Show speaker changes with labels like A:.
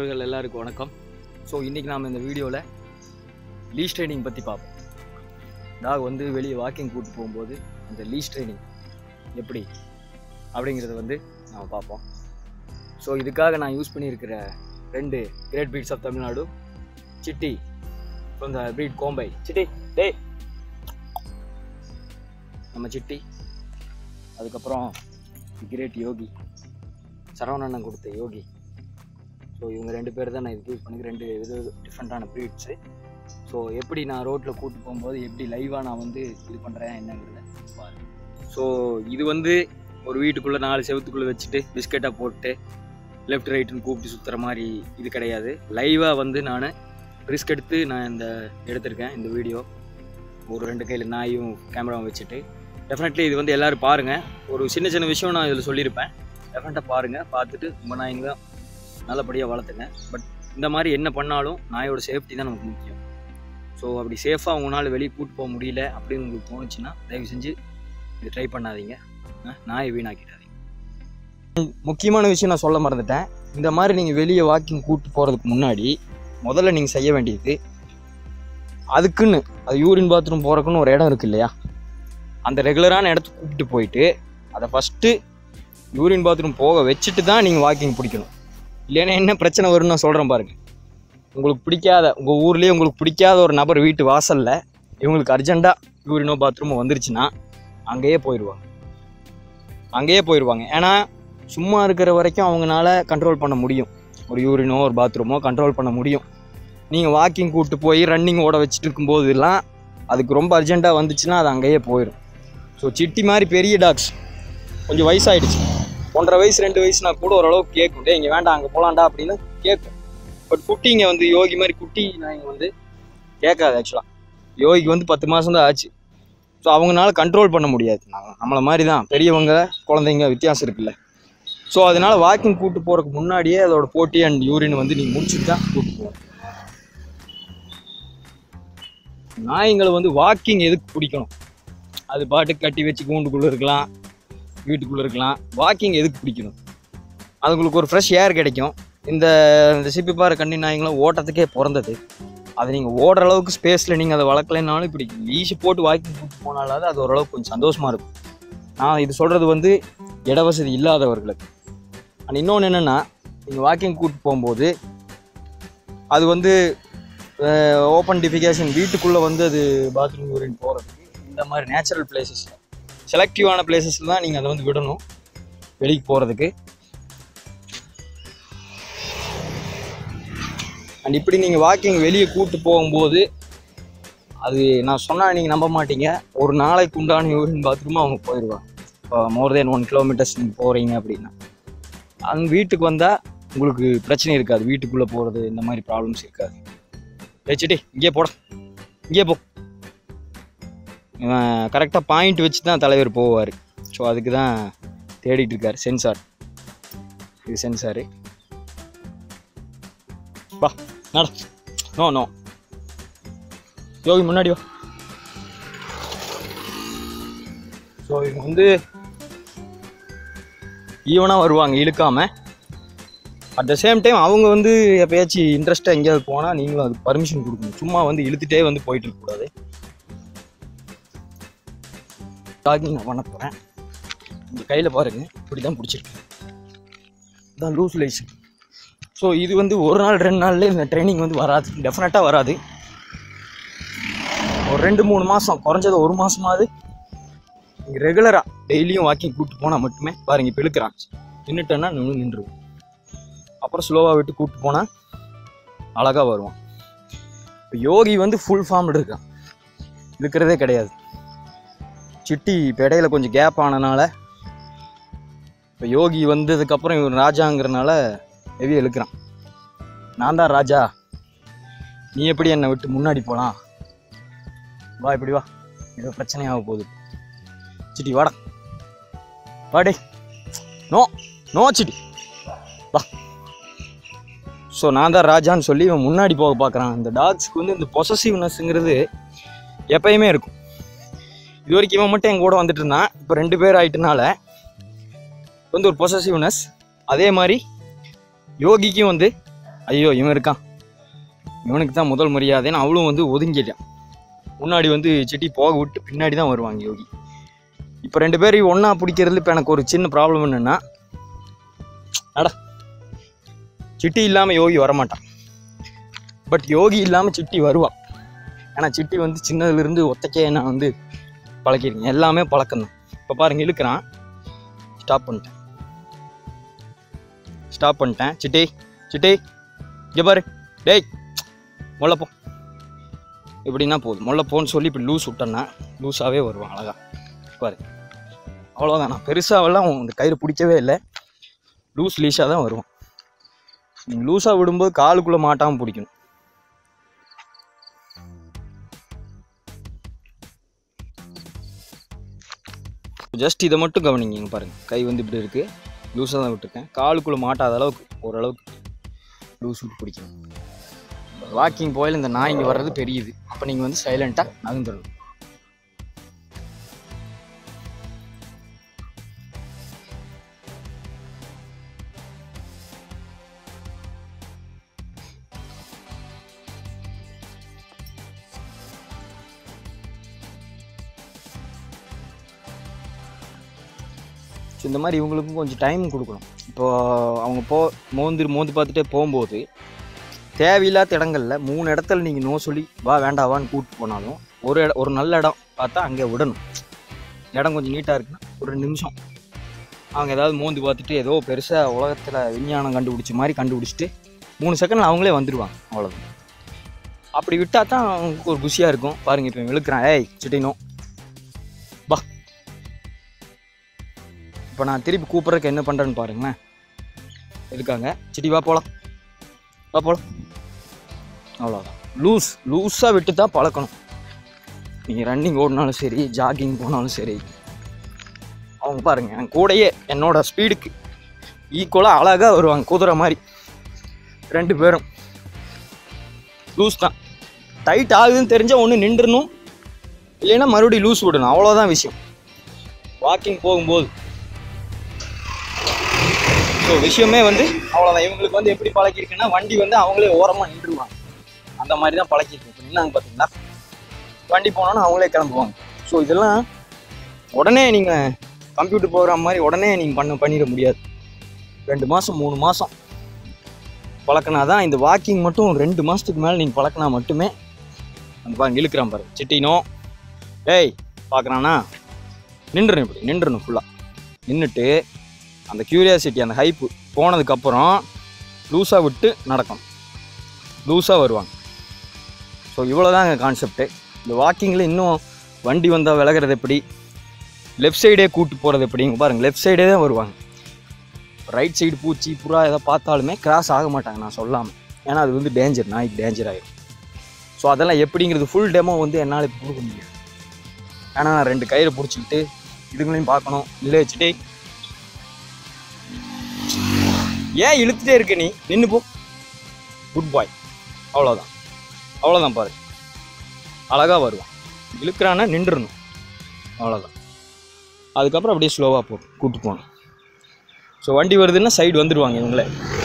A: நண்பர்கள் எல்லாருக்கும் வணக்கம் ஸோ இன்றைக்கி நாம் இந்த வீடியோவில் லீஸ் ட்ரைனிங் பற்றி பார்ப்போம் டாக் வந்து வெளியே வாக்கிங் கூட்டு போகும்போது அந்த லீஸ் ட்ரைனிங் எப்படி அப்படிங்கிறத வந்து நாம் பார்ப்போம் ஸோ இதுக்காக நான் யூஸ் பண்ணியிருக்கிற ரெண்டு great breeds of Tamil Nadu Chitti from the breed Kombai Chitti டே நம்ம சிட்டி அதுக்கப்புறம் கிரேட் யோகி சரவணன் கொடுத்த யோகி ஸோ இவங்க ரெண்டு பேர் தான் நான் இது யூஸ் பண்ணி ரெண்டு இது டிஃப்ரெண்ட்டான ப்ரீட்ஸு ஸோ எப்படி நான் ரோட்டில் கூட்டு போகும்போது எப்படி லைவாக நான் வந்து இது பண்ணுறேன் என்னங்கிறத பாருங்க ஸோ இது வந்து ஒரு வீட்டுக்குள்ளே நாலு செவத்துக்குள்ளே வச்சுட்டு பிஸ்கெட்டாக போட்டு லெஃப்ட் ரைட்டுன்னு கூப்பிட்டு சுற்றுற மாதிரி இது கிடையாது லைவாக வந்து நான் ரிஸ்க் எடுத்து நான் இந்த எடுத்திருக்கேன் இந்த வீடியோ ஒரு ரெண்டு கையில் நாயும் கேமராவும் வச்சுட்டு டெஃபினெட்லி இது வந்து எல்லோரும் பாருங்கள் ஒரு சின்ன சின்ன விஷயம் நான் இதில் சொல்லியிருப்பேன் டெஃபினட்டாக பாருங்கள் பார்த்துட்டு உங்கள் நாய்ங்க நல்லபடியாக வளர்த்துங்க பட் இந்த மாதிரி என்ன பண்ணாலும் நாயோட சேஃப்டி தான் நமக்கு முக்கியம் ஸோ அப்படி சேஃபாக உங்களால் வெளியே கூட்டு போக முடியல அப்படின்னு உங்களுக்கு தோணுச்சுன்னா தயவு செஞ்சு இது ட்ரை பண்ணாதீங்க அஹ், நாயை வீணாக்கிடாதீங்க முக்கியமான விஷயம் நான் சொல்ல மறந்துட்டேன் இந்த மாதிரி நீங்கள் வெளியே வாக்கிங் கூட்டு போகிறதுக்கு முன்னாடி முதல்ல நீங்கள் செய்ய வேண்டியது அதுக்குன்னு அது யூரின் பாத்ரூம் போகிறக்குன்னு ஒரு இடம் இருக்கு இல்லையா அந்த ரெகுலரான இடத்துக்கு கூப்பிட்டு போயிட்டு அதை ஃபஸ்ட்டு யூரின் பாத்ரூம் போக வச்சுட்டு தான் நீங்கள் வாக்கிங் பிடிக்கணும் இல்லைன்னா என்ன பிரச்சனை வரும்னு நான் சொல்கிறேன் பாருங்க உங்களுக்கு பிடிக்காத உங்கள் ஊர்லேயே உங்களுக்கு பிடிக்காத ஒரு நபர் வீட்டு வாசலில் இவங்களுக்கு அர்ஜெண்ட்டாக யூரினோ பாத்ரூமோ வந்துருச்சுன்னா அங்கேயே போயிடுவாங்க அங்கேயே போயிடுவாங்க ஏன்னா சும்மா இருக்கிற வரைக்கும் அவங்களால கண்ட்ரோல் பண்ண முடியும் ஒரு யூரினோ ஒரு பாத்ரூமோ கண்ட்ரோல் பண்ண முடியும் நீங்கள் வாக்கிங் கூப்பிட்டு போய் ரன்னிங் ஓட வச்சுட்டு இருக்கும்போதெல்லாம் அதுக்கு ரொம்ப அர்ஜெண்ட்டாக வந்துச்சுன்னா அது அங்கேயே போயிடும் ஸோ சிட்டி மாதிரி பெரிய டாக்ஸ் கொஞ்சம் வயசாயிடுச்சு ஒன்றரை வயசு ரெண்டு வயசுனா கூட ஓரளவுக்கு கேட்கும் டே இங்கே வேண்டாம் அங்கே போகலாண்டா அப்படின்னு கேட்கும் பட் குட்டிங்க வந்து யோகி மாதிரி குட்டி நாய்ங்க வந்து கேட்காது ஆக்சுவலாக யோகிக்கு வந்து பத்து மாதம் தான் ஆச்சு ஸோ அவங்களால கண்ட்ரோல் பண்ண முடியாது நம்ம- நம்மளை மாதிரி தான் பெரியவங்க குழந்தைங்க வித்தியாசம் இருக்குல்ல ஸோ அதனால வாக்கிங் கூட்டு போகிறதுக்கு முன்னாடியே அதோட போட்டி அண்ட் யூரின் வந்து நீங்கள் முடிச்சுட்டு தான் கூட்டு போகணும் நாய்ங்களை வந்து வாக்கிங் எதுக்கு பிடிக்கணும் அது பாட்டுக்கு கட்டி வச்சு கூண்டுக்குள்ளே இருக்கலாம் வீட்டுக்குள்ளே இருக்கலாம் வாக்கிங் எதுக்கு பிடிக்கணும் அதுங்களுக்கு ஒரு ஃப்ரெஷ் ஏர் கிடைக்கும் இந்த இந்த சிப்பிப்பாறை கண்ணி நாய்ங்களும் ஓட்டத்துக்கே பிறந்தது அது நீங்கள் ஓடுற அளவுக்கு ஸ்பேஸில் நீங்கள் அதை வளர்க்கலைனாலும் இப்படி லீஷு போட்டு வாக்கிங் கூட்டு போனாலாவது அது ஓரளவுக்கு கொஞ்சம் சந்தோஷமாக இருக்கும் நான் இது சொல்கிறது வந்து இட வசதி இல்லாதவர்களுக்கு அண்ட் இன்னொன்று என்னென்னா நீங்கள் வாக்கிங் கூட்டு போகும்போது அது வந்து ஓப்பன் டிஃபிகேஷன் வீட்டுக்குள்ளே வந்து அது பாத்ரூம் யூரின் போகிறதுக்கு இந்த மாதிரி நேச்சுரல் பிளேசஸில் செலக்டிவான பிளேசஸில் தான் நீங்கள் அதை வந்து விடணும் வெளிக்கு போகிறதுக்கு அண்ட் இப்படி நீங்கள் வாக்கிங் வெளியே கூட்டு போகும்போது அது நான் சொன்னால் நீங்கள் நம்ப மாட்டீங்க ஒரு நாளைக்கு உண்டான யூரின் பாத்ரூம் அவங்க போயிடுவாங்க இப்போ மோர் தென் ஒன் கிலோமீட்டர்ஸ் நீங்கள் போகிறீங்க அப்படின்னா அங்கே வீட்டுக்கு வந்தால் உங்களுக்கு பிரச்சனை இருக்காது வீட்டுக்குள்ளே போகிறது இந்த மாதிரி ப்ராப்ளம்ஸ் இருக்காது வச்சுட்டு இங்கே போட இங்கே போ இவன் கரெக்டாக பாயிண்ட் வச்சு தான் தலைவர் போவார் ஸோ அதுக்கு தான் தேடிட்டு இருக்கார் சென்சார் இது சென்சாரு வா நட நோ நோ யோகி முன்னாடி வா ஸோ இவங்க வந்து ஈவனாக வருவாங்க இழுக்காம அட் த சேம் டைம் அவங்க வந்து எப்பயாச்சும் இன்ட்ரெஸ்ட்டாக எங்கேயாவது போனால் நீங்களும் அதுக்கு பர்மிஷன் கொடுக்கணும் சும்மா வந்து இழுத்துட்டே வந்து போயிட்டு இருக்கக்கூடாது டாகிங் நான் பண்ண போகிறேன் இந்த கையில் பாருங்க இப்படி தான் பிடிச்சிருக்கு இதான் லூஸ் லைஸ் ஸோ இது வந்து ஒரு நாள் ரெண்டு நாள்ல இந்த ட்ரைனிங் வந்து வராது டெஃபினட்டாக வராது ஒரு ரெண்டு மூணு மாதம் குறைஞ்சது ஒரு மாதமாவது நீங்கள் ரெகுலராக டெய்லியும் வாக்கிங் கூப்பிட்டு போனால் மட்டுமே பாருங்க இப்போ இழுக்கிறான் நின்றுட்டேன்னா நின்று நின்றுடும் அப்புறம் ஸ்லோவாக விட்டு கூப்பிட்டு போனால் அழகாக வருவான் இப்போ யோகி வந்து ஃபுல் ஃபார்ம்டு இருக்கான் இழுக்கிறதே கிடையாது சிட்டி இப்போ இடையில கொஞ்சம் கேப் ஆனனால இப்போ யோகி வந்ததுக்கப்புறம் இவன் ராஜாங்கிறனால ஹெவி இழுக்கிறான் நான் தான் ராஜா நீ எப்படி என்னை விட்டு முன்னாடி போகலாம் வா இப்படி வா ஏதோ பிரச்சனையாக போகுது சிட்டி வாடா வாடே நோ நோ சிட்டி வா ஸோ நான் தான் ராஜான்னு சொல்லி இவன் முன்னாடி போக பார்க்குறான் இந்த டாக்ஸ்க்கு வந்து இந்த பொசசிவ்னஸ்ங்கிறது எப்பயுமே இருக்கும் இது வரைக்கும் இவன் மட்டும் என் கூட வந்துட்டு இருந்தான் இப்போ ரெண்டு பேர் ஆயிட்டனால வந்து ஒரு பொசசிவ்னஸ் அதே மாதிரி யோகிக்கும் வந்து ஐயோ இவன் இருக்கான் இவனுக்கு தான் முதல் மரியாதைன்னு அவளும் வந்து ஒதுங்கிட்டான் முன்னாடி வந்து சிட்டி போக விட்டு பின்னாடி தான் வருவாங்க யோகி இப்போ ரெண்டு பேரையும் ஒன்றா பிடிக்கிறதுல இப்போ எனக்கு ஒரு சின்ன ப்ராப்ளம் என்னென்னா அட சிட்டி இல்லாமல் யோகி வரமாட்டான் பட் யோகி இல்லாமல் சிட்டி வருவான் ஏன்னா சிட்டி வந்து சின்னதுலேருந்து ஒத்தைக்கே நான் வந்து பழக்கிருக்கேன் எல்லாமே பழக்கம் தான் இப்போ பாருங்க இழுக்கிறான் ஸ்டாப் பண்ணிட்டேன் ஸ்டாப் பண்ணிட்டேன் சிட்டி சிட்டி இங்கே பாரு டேய் முல்லை போ இப்படின்னா போதும் முல்லை போன்னு சொல்லி இப்படி லூஸ் விட்டேன்னா லூஸாகவே வருவான் அழகா பாரு அவ்வளோதான் நான் பெருசாவெல்லாம் இந்த கயிறு பிடிக்கவே இல்லை லூஸ் லீஸாக தான் வருவான் நீங்கள் லூஸாக விடும்போது காலுக்குள்ளே மாட்டாமல் பிடிக்கணும் ஜஸ்ட் இதை மட்டும் கவனிங்க இங்க பாருங்க கை வந்து இப்படி இருக்குது லூஸாக தான் விட்டுருக்கேன் காலுக்குள்ளே மாட்டாத அளவுக்கு ஓரளவுக்கு லூஸ் விட்டு பிடிக்கணும் வாக்கிங் போயில இந்த நாய் இங்கே வர்றது பெரியது அப்போ நீங்கள் வந்து சைலண்ட்டாக நகர்ந்துடணும் ஸோ இந்த மாதிரி இவங்களுக்கும் கொஞ்சம் டைம் கொடுக்கணும் இப்போ அவங்க போ மோந்து மோந்து பார்த்துட்டே போகும்போது தேவையில்லாத இடங்கள்ல மூணு இடத்துல நீங்கள் நோ சொல்லி வா வேண்டாவான்னு கூப்பிட்டு போனாலும் ஒரு இடம் ஒரு நல்ல இடம் பார்த்தா அங்கே விடணும் இடம் கொஞ்சம் நீட்டாக இருக்குன்னா ஒரு ரெண்டு நிமிஷம் அவங்க ஏதாவது மோந்து பார்த்துட்டு ஏதோ பெருசாக உலகத்தில் விஞ்ஞானம் கண்டுபிடிச்ச மாதிரி கண்டுபிடிச்சிட்டு மூணு செகண்ட் அவங்களே வந்துடுவாங்க அவ்வளோதான் அப்படி விட்டால் தான் அவங்களுக்கு ஒரு குஷியாக இருக்கும் பாருங்கள் இப்போ இழுக்கிறான் ஏய் சிட்டினோ பா இப்போ நான் திருப்பி கூப்பிட்றதுக்கு என்ன பண்ணுறேன்னு பாருங்களேன் இருக்காங்க சிட்டி வா போகலாம் வா போகலாம் அவ்வளோதான் லூஸ் லூஸாக விட்டு தான் பழக்கணும் நீங்கள் ரன்னிங் ஓடினாலும் சரி ஜாகிங் போனாலும் சரி அவங்க பாருங்க என் கூடயே என்னோட ஸ்பீடுக்கு ஈக்குவலாக அழகாக வருவாங்க குதிரை மாதிரி ரெண்டு பேரும் லூஸ் தான் டைட் ஆகுதுன்னு தெரிஞ்சால் ஒன்று நின்றுணும் இல்லைன்னா மறுபடியும் லூஸ் விடணும் அவ்வளோதான் விஷயம் வாக்கிங் போகும்போது ஸோ விஷயமே வந்து அவ்வளோதான் இவங்களுக்கு வந்து எப்படி பழக்கிருக்குன்னா வண்டி வந்து அவங்களே ஓரமாக நின்றுவாங்க அந்த மாதிரி தான் பழக்கிருக்கு இப்போ நின்னாங்க பார்த்தீங்களா வண்டி போனோன்னா அவங்களே கிளம்புவாங்க ஸோ இதெல்லாம் உடனே நீங்கள் கம்ப்யூட்டர் ப்ரோக்ராம் மாதிரி உடனே நீங்கள் பண்ண பண்ணிட முடியாது ரெண்டு மாதம் மூணு மாதம் பழக்கினா தான் இந்த வாக்கிங் மட்டும் ரெண்டு மாதத்துக்கு மேலே நீங்கள் பழக்கினா மட்டுமே அந்த பாருங்க இழுக்கிறான் பாரு சிட்டினோ டேய் பார்க்குறானா நின்றுணும் இப்படி நின்றுணும் ஃபுல்லாக நின்றுட்டு அந்த க்யூரியாசிட்டி அந்த ஹைப்பு போனதுக்கப்புறம் லூஸாக விட்டு நடக்கணும் லூஸாக வருவாங்க ஸோ இவ்வளோதாங்க கான்செப்ட்டு இந்த வாக்கிங்கில் இன்னும் வண்டி வந்தால் விலகிறது எப்படி லெஃப்ட் சைடே கூட்டு போகிறது எப்படிங்க பாருங்கள் லெஃப்ட் சைடே தான் வருவாங்க ரைட் சைடு பூச்சி புறா எதை பார்த்தாலுமே கிராஸ் ஆக மாட்டாங்க நான் சொல்லாமல் ஏன்னா அது வந்து டேஞ்சர் நாய்க்கு டேஞ்சர் ஆயிடும் ஸோ அதெல்லாம் எப்படிங்கிறது ஃபுல் டெமோ வந்து என்னால் இப்போ கொடுக்க முடியாது ஏன்னா நான் ரெண்டு கயிறை பிடிச்சிக்கிட்டு இதுங்களையும் பார்க்கணும் இல்லை வச்சுட்டே ஏன் இழுத்துட்டே இருக்க நீ நின்று போ குட் பாய் அவ்வளோதான் அவ்வளோதான் பாரு அழகாக வருவான் இழுக்கிறான்னா நின்றுடணும் அவ்வளோதான் அதுக்கப்புறம் அப்படியே ஸ்லோவாக போ கூப்பிட்டு போகணும் ஸோ வண்டி வருதுன்னா சைடு வந்துடுவாங்க இவங்களே